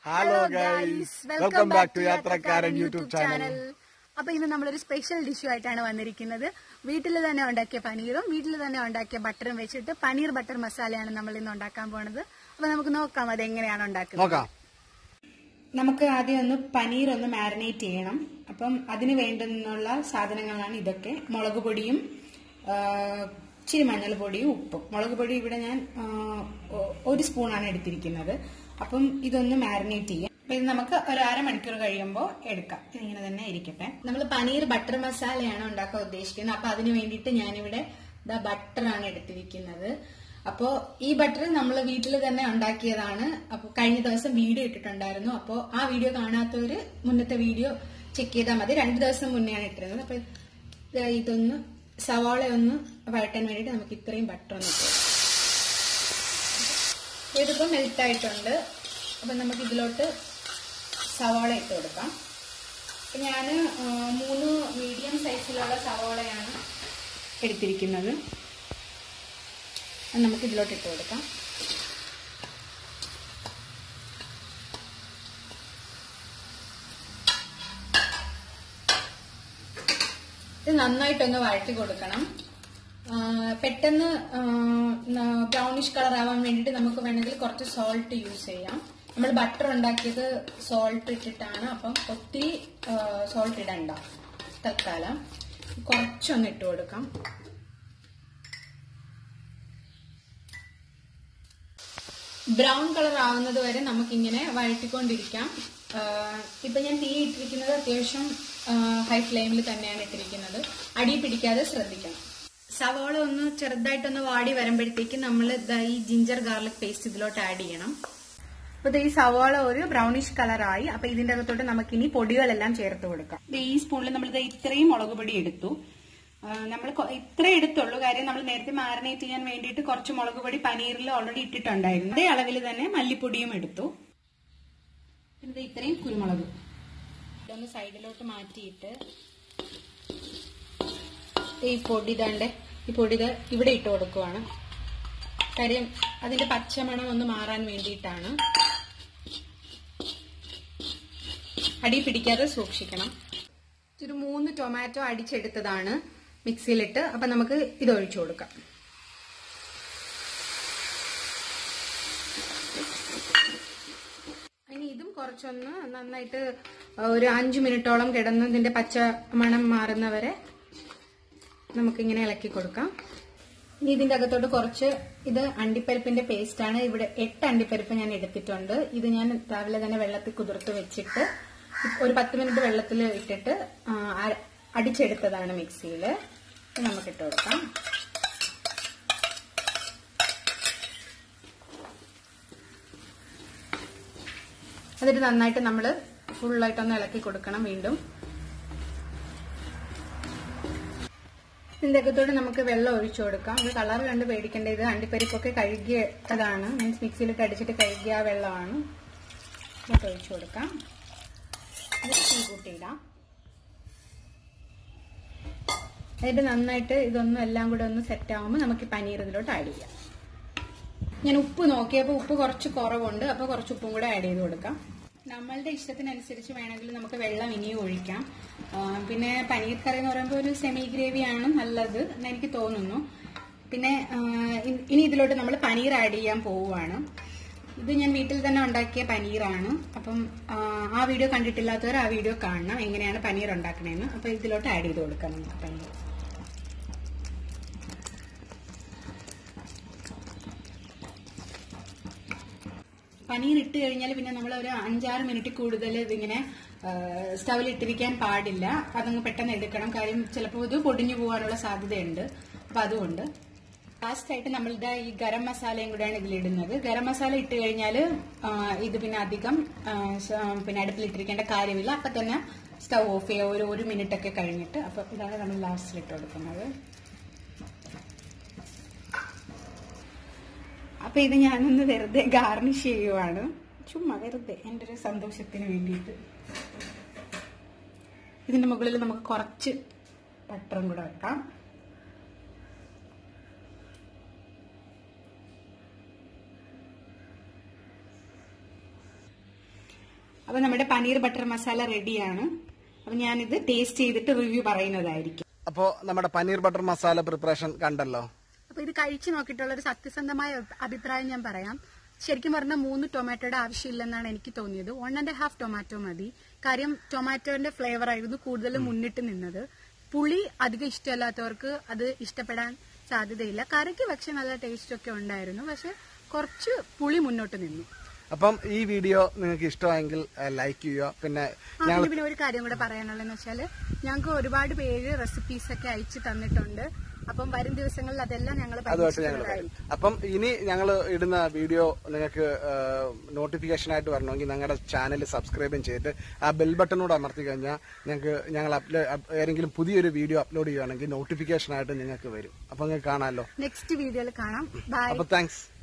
Hello guys welcome back to Yathrakkaran YouTube channel അപ്പൊ ഇന്ന് നമ്മളൊരു സ്പെഷ്യൽ ഡിഷു ആയിട്ടാണ് വന്നിരിക്കുന്നത് വീട്ടിൽ തന്നെ ഉണ്ടാക്കിയ പനീറും വീട്ടിൽ തന്നെ ഉണ്ടാക്കിയ ബട്ടറും വെച്ചിട്ട് പനീർ ബട്ടർ മസാലയാണ് നമ്മൾ ഇന്ന് ഉണ്ടാക്കാൻ പോണത് അപ്പൊ നമുക്ക് നോക്കാം അത് എങ്ങനെയാണ് ഉണ്ടാക്കുന്നത് നോക്കാം നമുക്ക് ആദ്യം ഒന്ന് പനീർ ഒന്ന് മാരിനേറ്റ് ചെയ്യണം അപ്പം അതിന് വേണ്ടുന്നുള്ള സാധനങ്ങളാണ് ഇതൊക്കെ മുളക് പൊടിയും ആ, ഇച്ചിരി മഞ്ഞൾപ്പൊടിയും ഉപ്പും മുളക് പൊടി ഇവിടെ ഞാൻ ആ, ഒ- ഒരു സ്പൂണാണ് എടുത്തിരിക്കുന്നത് അപ്പം ഇതൊന്ന് മാരിനേറ്റ് ചെയ്യാം അപ്പൊ ഇത് നമുക്ക് ഒരു അരമണിക്കൂർ കഴിയുമ്പോൾ എടുക്കാം ഇതിങ്ങനെ തന്നെ ഇരിക്കട്ടെ നമ്മൾ പനീർ ബട്ടർ മസാലയാണ് ഉണ്ടാക്കാൻ ഉദ്ദേശിക്കുന്നത് അപ്പൊ അതിന് വേണ്ടിയിട്ട് ഞാനിവിടെ ദ ബട്ടറാണ് എടുത്തിരിക്കുന്നത് അപ്പോ ഈ ബട്ടർ നമ്മൾ വീട്ടിൽ തന്നെ ഉണ്ടാക്കിയതാണ് അപ്പോൾ കഴിഞ്ഞ ദിവസം വീഡിയോ ഇട്ടിട്ടുണ്ടായിരുന്നു അപ്പോൾ ആ വീഡിയോ കാണാത്തവര് മുന്നത്തെ വീഡിയോ ചെക്ക് ചെയ്താൽ മതി രണ്ടു ദിവസം മുന്നെയാണ് ഇട്ടിരുന്നത് അപ്പൊ ദേ ഇതൊന്ന് സവാള ഒന്ന് വഴറ്റാൻ വേണ്ടിയിട്ട് നമുക്ക് ഇത്രയും ബട്ടർ ഒന്ന് ഇട്ട് കൊടുക്കാം. ഇതിപ്പോ മെൽറ്റ് ആയിട്ടുണ്ട് അപ്പൊ നമുക്ക് ഇതിലോട്ട് സവാള ഇട്ട് കൊടുക്കാം ഞാൻ മൂന്ന് മീഡിയം സൈസിലുള്ള സവാളയാണ് എടുത്തിരിക്കുന്നത് അത് നമുക്ക് ഇതിലോട്ട് ഇട്ട് കൊടുക്കാം ഇത് നന്നായിട്ടൊന്ന് വഴറ്റി കൊടുക്കണം ആ, പെട്ടെന്ന് ബ്രൗണിഷ് കളർ ആവാൻ വേണ്ടിയിട്ട് നമുക്ക് വേണമെങ്കിൽ കുറച്ച് സോൾട്ട് യൂസ് ചെയ്യാം നമ്മൾ ബട്ടർ ഉണ്ടാക്കിയത് സോൾട്ട് ഇട്ടിട്ടാണ് അപ്പം ഒത്തിരി സോൾട്ട് ഇടണ്ട തൽക്കാലം കുറച്ചൊന്ന് ഇട്ട് കൊടുക്കാം ബ്രൗൺ കളർ ആവുന്നത് വരെ നമുക്കിങ്ങനെ വഴറ്റിക്കൊണ്ടിരിക്കാം ആഹ് ഇപ്പൊ ഞാൻ തീ ഇട്ടിരിക്കുന്നത് അത്യാവശ്യം ഹൈ ഫ്ലെയിമിൽ തന്നെയാണ് ഇട്ടിരിക്കുന്നത് അടി പിടിക്കാതെ ശ്രദ്ധിക്കണം സവാള ഒന്ന് ചെറുതായിട്ടൊന്ന് വാടി വരുമ്പോഴത്തേക്ക് നമ്മൾ ഈ ജിഞ്ചർ ഗാർലിക് പേസ്റ്റ് ഇതിലോട്ട് ആഡ് ചെയ്യണം അപ്പൊ ദേ ഈ സവാള ഒരു ബ്രൗണിഷ് കളറായി അപ്പൊ ഇതിന്റെ അകത്തോട്ട് നമുക്കിനി പൊടികളെല്ലാം ചേർത്ത് കൊടുക്കാം ദേ ഈ സ്പൂണിൽ നമ്മൾ ദേ ഇത്രയും മുളക് പൊടി എടുത്തു നമ്മൾ ഇത്ര എടുത്തുള്ളൂ കാര്യം നമ്മൾ നേരത്തെ മാരിനേറ്റ് ചെയ്യാൻ വേണ്ടിയിട്ട് കുറച്ച് മുളക് പൊടി പനീറിൽ ഓൾറെഡി ഇട്ടിട്ടുണ്ടായിരുന്നു അതേ അളവിൽ തന്നെ മല്ലിപ്പൊടിയും എടുത്തു പിന്നെ ദേ ഇത്രയും കുരുമുളക് ഇതൊന്ന് സൈഡിലോട്ട് മാറ്റിയിട്ട് ദേ ഈ പൊടി ഇതാണ്ട് ഈ പൊടി ഇത് ഇവിടെ ഇട്ട് കൊടുക്കുവാണ് കാര്യം അതിന്റെ പച്ചമണം ഒന്ന് മാറാൻ വേണ്ടിയിട്ടാണ് അടി പിടിക്കാതെ സൂക്ഷിക്കണം ഒരു മൂന്ന് ടൊമാറ്റോ അടിച്ചെടുത്തതാണ് മിക്സിയിലിട്ട് അപ്പൊ നമുക്ക് ഇത് ഒഴിച്ചു കൊടുക്കാം ഇനി ഇതും കുറച്ചൊന്ന് നന്നായിട്ട് ഒരു അഞ്ചു മിനിറ്റോളം കിടന്ന് ഇതിന്റെ പച്ച മണം മാറുന്നവരെ നമുക്കിങ്ങനെ ഇളക്കി കൊടുക്കാം ഇനി ഇതിന്റെ അകത്തോട്ട് കുറച്ച് ഇത് അണ്ടിപ്പരിപ്പിന്റെ പേസ്റ്റ് ആണ് ഇവിടെ എട്ട് അണ്ടിപ്പരിപ്പ് ഞാൻ എടുത്തിട്ടുണ്ട് ഇത് ഞാൻ രാവിലെ തന്നെ വെള്ളത്തിൽ കുതിർത്ത് വെച്ചിട്ട് ഒരു പത്ത് മിനിറ്റ് വെള്ളത്തിൽ ഇട്ടിട്ട് ആ, അര- അടിച്ചെടുത്തതാണ് മിക്സിയിൽ നമുക്ക് ഇട്ട് കൊടുക്കാം എന്നിട്ട് നന്നായിട്ട് നമ്മൾ ഫുള്ളായിട്ടൊന്ന് ഇളക്കി കൊടുക്കണം വീണ്ടും ഇതിന്റെ അകത്തോട്ട് നമുക്ക് വെള്ളം ഒഴിച്ചു കൊടുക്കാം ഇത് കളർ കണ്ട് പേടിക്കേണ്ട ഇത് അണ്ടിപ്പരിപ്പൊക്കെ കഴുകിയതാണ് മീൻസ് മിക്സിയിലിട്ട് അടിച്ചിട്ട് കഴുകിയ ആ വെള്ളമാണ് ഇതൊക്കെ ഒഴിച്ചു കൊടുക്കാം ഇത് തീ കൂട്ടിയിടാം എന്നിട്ട് നന്നായിട്ട് ഇതൊന്നും എല്ലാം കൂടെ ഒന്ന് സെറ്റ് ആവുമ്പോൾ നമുക്ക് ഈ പനീർ ഇതിലോട്ട് ആഡ് ചെയ്യാം ഞാൻ ഉപ്പ് നോക്കിയപ്പോൾ ഉപ്പ് കുറച്ച് കുറവുണ്ട് അപ്പോൾ കുറച്ച് ഉപ്പും കൂടെ ആഡ് ചെയ്ത് കൊടുക്കാം നമ്മളുടെ ഇഷ്ടത്തിനനുസരിച്ച് വേണമെങ്കിൽ നമുക്ക് വെള്ളം ഇനിയും ഒഴിക്കാം ആ, പിന്നെ പനീർ കറി എന്ന് പറയുമ്പോൾ ഒരു സെമി ഗ്രേവി ആണ് നല്ലത് എന്ന് എനിക്ക് തോന്നുന്നു പിന്നെ ആ, ഇ- ഇനി ഇതിലോട്ട് നമ്മൾ പനീർ ആഡ് ചെയ്യാൻ പോവുകയാണ് ഇത് ഞാൻ വീട്ടിൽ തന്നെ ഉണ്ടാക്കിയ പനീറാണ് അപ്പം ആ, ആ വീഡിയോ കണ്ടിട്ടില്ലാത്തവർ ആ വീഡിയോ കാണണം എങ്ങനെയാണ് പനീർ ഉണ്ടാക്കണേന്ന് അപ്പൊ ഇതിലോട്ട് ആഡ് ചെയ്ത് കൊടുക്കാം നമുക്ക് പനീർ പനീർ ഇട്ട് കഴിഞ്ഞാൽ പിന്നെ നമ്മൾ ഒരു അഞ്ചാറ് മിനിറ്റ് കൂടുതൽ ഇതിങ്ങനെ സ്റ്റവിൽ ഇട്ടിരിക്കാൻ പാടില്ല അതങ്ങ് പെട്ടെന്ന് എടുക്കണം കാര്യം ചിലപ്പോൾ ഇത് പൊടിഞ്ഞു പോകാനുള്ള സാധ്യതയുണ്ട് അപ്പൊ അതുകൊണ്ട് ലാസ്റ്റ് ആയിട്ട് നമ്മളുടെ ഈ ഗരം മസാലയും കൂടെയാണ് ഇതിലിടുന്നത് ഗരം മസാല ഇട്ട് കഴിഞ്ഞാൽ ഇത് പിന്നെ അധികം ആ, സ- പിന്നെ അടുപ്പിലിട്ടിരിക്കേണ്ട കാര്യമില്ല അപ്പൊ തന്നെ സ്റ്റൗ ഓഫ് ചെയ്യുക ഒരു ഒരു മിനിറ്റ് ഒക്കെ കഴിഞ്ഞിട്ട് അപ്പൊ ഇതാണ് നമ്മൾ ലാസ്റ്റിൽ ഇട്ട് കൊടുക്കുന്നത് അപ്പൊ ഇത് ഞാനൊന്ന് വെറുതെ ഗാർണിഷ് ചെയ്യുവാണ് ചുമ്മാ വെറുതെ എൻ്റെ ഒരു സന്തോഷത്തിന് വേണ്ടിയിട്ട് ഇതിന്റെ മുകളിൽ നമുക്ക് കുറച്ച് ബട്ടറും കൂടെ വെക്കാം അപ്പൊ നമ്മുടെ പനീർ ബട്ടർ മസാല റെഡിയാണ് അപ്പൊ ഞാനിത് ടേസ്റ്റ് ചെയ്തിട്ട് റിവ്യൂ പറയുന്നതായിരിക്കും അപ്പോ നമ്മുടെ പനീർ ബട്ടർ മസാല പ്രിപ്പറേഷൻ കണ്ടല്ലോ അപ്പൊ ഇത് കഴിച്ചു നോക്കിയിട്ടുള്ള ഒരു സത്യസന്ധമായ അഭിപ്രായം ഞാൻ പറയാം ശരിക്കും പറഞ്ഞാൽ മൂന്ന് ടൊമാറ്റോയുടെ ആവശ്യമില്ലെന്നാണ് എനിക്ക് തോന്നിയത് വൺ ആൻഡ് ഹാഫ് ടൊമാറ്റോ മതി കാര്യം ടൊമാറ്റോന്റെ ഫ്ലേവർ ആയിരുന്നു കൂടുതൽ മുന്നിട്ട് നിന്നത് പുളി അധികം ഇഷ്ടമല്ലാത്തവർക്ക് അത് ഇഷ്ടപ്പെടാൻ സാധ്യതയില്ല കറിക്ക് പക്ഷെ നല്ല ടേസ്റ്റ് ഒക്കെ ഉണ്ടായിരുന്നു പക്ഷെ കുറച്ച് പുളി മുന്നോട്ട് നിന്നു അപ്പം ഈ വീഡിയോ നിങ്ങൾക്ക് ഇഷ്ടമായെങ്കിൽ ലൈക്ക് ചെയ്യുക പിന്നെ ആ, പിന്നെ പിന്നെ ഒരു കാര്യം കൂടെ പറയാനുള്ളതെന്ന് വെച്ചാല് ഞങ്ങൾക്ക് ഒരുപാട് പേര് റെസിപ്പീസ് ഒക്കെ അയച്ചു തന്നിട്ടുണ്ട് അപ്പം വരും ദിവസങ്ങളിൽ അതെല്ലാം ഞങ്ങൾ അതുമായിട്ട് ഞങ്ങൾ വരും അപ്പം ഇനി ഞങ്ങൾ ഇടുന്ന വീഡിയോ നിങ്ങൾക്ക് നോട്ടിഫിക്കേഷൻ ആയിട്ട് വരണമെങ്കിൽ ഞങ്ങളുടെ ചാനൽ സബ്സ്ക്രൈബും ചെയ്തിട്ട് ആ ബെൽ ബട്ടണോട് അമർത്തി കഴിഞ്ഞാൽ ഞങ്ങൾക്ക് ഞങ്ങൾ അപ്ലോ- അപ്- ഏതെങ്കിലും പുതിയൊരു വീഡിയോ അപ്ലോഡ് ചെയ്യുകയാണെങ്കിൽ നോട്ടിഫിക്കേഷൻ ആയിട്ട് നിങ്ങൾക്ക് വരും അപ്പം നിങ്ങൾക്ക് കാണാമല്ലോ നെക്സ്റ്റ് വീഡിയോയിൽ കാണാം ബൈ അപ്പൊ താങ്ക്സ്